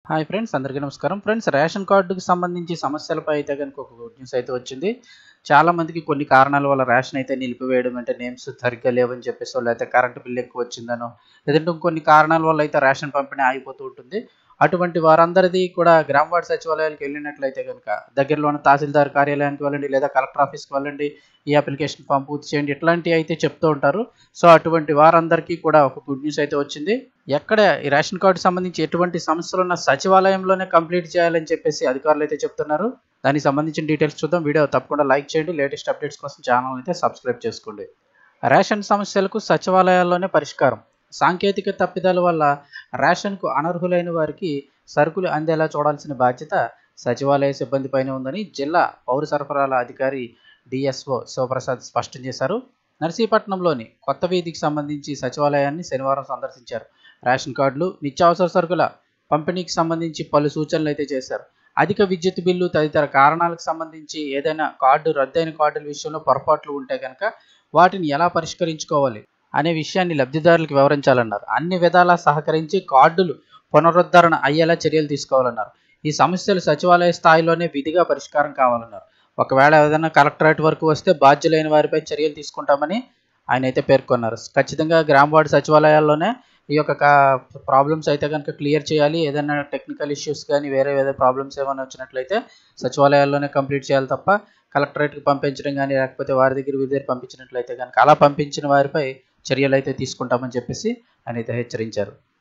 hi friends అందరికీ నమస్కారం friends ration కార్డుకి సంబంధించి సమస్యలపై అయితే కనుక ఒక గుడ్ న్యూస్ అయితే వచ్చింది చాలా మందికి కొన్ని కారణాల వల్ల రేషన్ అయితే నిలిపివేయడం అంటే నేమ్స్ సరిగ్గా లేవని చెప్పేసి లేకపోతే కరెంట్ బిల్ ఎక్కువ వచ్చిందనో లేదంటే కొన్ని కారణాల వల్ల అయితే రేషన్ పంపిణీ ఆగిపోతూ ఉంటుంది అటువంటి వారందరిది కూడా గ్రామ వార్డు సచివాలయాలకు వెళ్ళినట్లయితే కనుక దగ్గరలో ఉన్న తహసీల్దార్ కార్యాలయానికి వెళ్ళండి లేదా కలెక్టర్ ఆఫీస్కి వెళ్ళండి ఈ అప్లికేషన్ ఫామ్ పూర్తి చేయండి ఇట్లాంటివి అయితే చెప్తూ ఉంటారు సో అటువంటి వారందరికీ కూడా ఒక గుడ్ న్యూస్ అయితే వచ్చింది ఎక్కడ ఈ రేషన్ కార్డు సంబంధించి ఎటువంటి సమస్యలు ఉన్న సచివాలయంలోనే కంప్లీట్ చేయాలని చెప్పేసి అధికారులు అయితే చెప్తున్నారు దానికి సంబంధించిన డీటెయిల్స్ చూద్దాం వీడియో తప్పకుండా లైక్ చేయండి లేటెస్ట్ అప్డేట్స్ కోసం ఛానల్ అయితే సబ్స్క్రైబ్ చేసుకోండి రేషన్ సమస్యలకు సచివాలయాల్లోనే పరిష్కారం సాంకేతిక తప్పిదాల వల్ల రేషన్కు అనర్హులైన వారికి సరుకులు అందేలా చూడాల్సిన బాధ్యత సచివాలయ సిబ్బందిపైనే ఉందని జిల్లా పౌర సరఫరాల అధికారి డిఎస్ఓ శివప్రసాద్ స్పష్టం చేశారు నర్సీపట్నంలోని కొత్త వీధికి సంబంధించి సచివాలయాన్ని శనివారం సందర్శించారు రేషన్ కార్డులు నిత్యావసర సరుకుల పంపిణీకి సంబంధించి పలు సూచనలు అయితే చేశారు అధిక విద్యుత్ బిల్లు తదితర కారణాలకు సంబంధించి ఏదైనా కార్డు రద్దయిన కార్డుల విషయంలో పొరపాట్లు ఉంటే కనుక వాటిని ఎలా పరిష్కరించుకోవాలి అనే విషయాన్ని లబ్ధిదారులకు వివరించాలన్నారు అన్ని విధాలా సహకరించి కార్డులు పునరుద్ధరణ అయ్యేలా చర్యలు తీసుకోవాలన్నారు ఈ సమస్యలు సచివాలయ స్థాయిలోనే విధిగా పరిష్కారం కావాలన్నారు ఒకవేళ ఏదైనా కలెక్టరేట్ వరకు వస్తే బాధ్యులైన వారిపై చర్యలు తీసుకుంటామని ఆయన అయితే పేర్కొన్నారు ఖచ్చితంగా గ్రామ వార్డు సచివాలయాల్లోనే ఈ యొక్క ప్రాబ్లమ్స్ అయితే కనుక క్లియర్ చేయాలి ఏదైనా టెక్నికల్ ఇష్యూస్ కానీ వేరే వేరే ప్రాబ్లమ్స్ ఏమైనా వచ్చినట్లయితే సచివాలయాల్లోనే కంప్లీట్ చేయాలి తప్ప కలెక్టరేట్కి పంపించడం కానీ లేకపోతే వారి దగ్గర వీరి దగ్గర పంపించినట్లయితే కనుక అలా పంపించిన వారిపై చర్యలు అయితే తీసుకుంటామని చెప్పేసి ఆయన అయితే హెచ్చరించారు